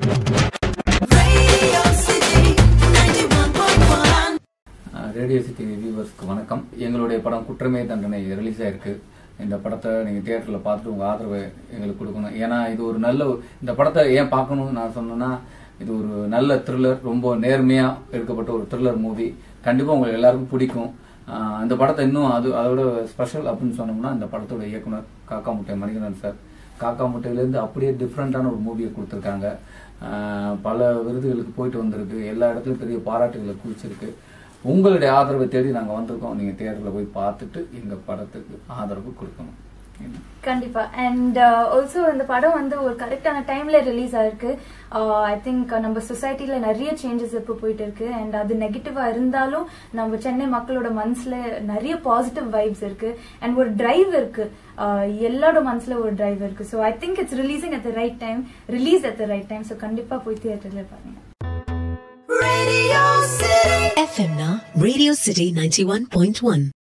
Radio City 91.1. Radio city வியூவர்ஸ்க்கு வணக்கம் எங்களுடைய படம் குற்றமே தண்டனை ரிலீஸ் ஆயிருக்கு இந்த படத்தை நீங்க தியேட்டர்ல பார்த்துட்டு உங்க ஆதரவை எங்களுக்கு கொடுக்கணும் ஏன்னா இது ஒரு நல்ல இந்த படத்தை ஏன் பார்க்கணும்னு நான் சொன்னேன்னா இது ஒரு நல்ல த்ரில்லர் ரொம்ப நேர்மையா எடுக்கப்பட்ட ஒரு த்ரில்லர் மூவி கண்டிப்பா உங்களுக்கு எல்லாருக்கும் பிடிக்கும் ஆஹ் இந்த படத்தை இன்னும் அது அதோட ஸ்பெஷல் அப்படின்னு சொன்னோம்னா இந்த படத்தோட இயக்குனர் காக்கா முட்டை மணிகண்டன் சார் காக்கா முட்டையிலேருந்து அப்படியே டிஃப்ரெண்ட்டான ஒரு மூவியை கொடுத்துருக்காங்க ஆஹ் பல விருதுகளுக்கு போயிட்டு வந்திருக்கு எல்லா இடத்துலையும் பெரிய பாராட்டுகளை குவிச்சிருக்கு உங்களுடைய ஆதரவை தேடி நாங்கள் வந்திருக்கோம் நீங்கள் தியேட்டரில் போய் பார்த்துட்டு எங்கள் படத்துக்கு ஆதரவு கொடுக்கணும் கண்டிப்பா அண்ட் ஆல்சோ இந்த படம் வந்து ஒரு கரெக்டான டைம்ல ரிலீஸ் ஆயிருக்கு ஐ திங்க் நம்ம சொசைட்டில நிறைய சேஞ்சஸ் இப்போ போயிட்டு இருக்கு அண்ட் அது நெகட்டிவா இருந்தாலும் நம்ம சென்னை மக்களோட மனசுல நிறைய பாசிட்டிவ் வைப்ஸ் இருக்கு அண்ட் ஒரு டிரைவ் இருக்கு Uh, எல்லாரோட மனசுல ஒரு டிரைவ் இருக்கு so I think it's releasing at the right time release at the right time so கண்டிப்பா போய் தியேட்டர்ல பாருங்க Radio City. FM na Radio City 91.1.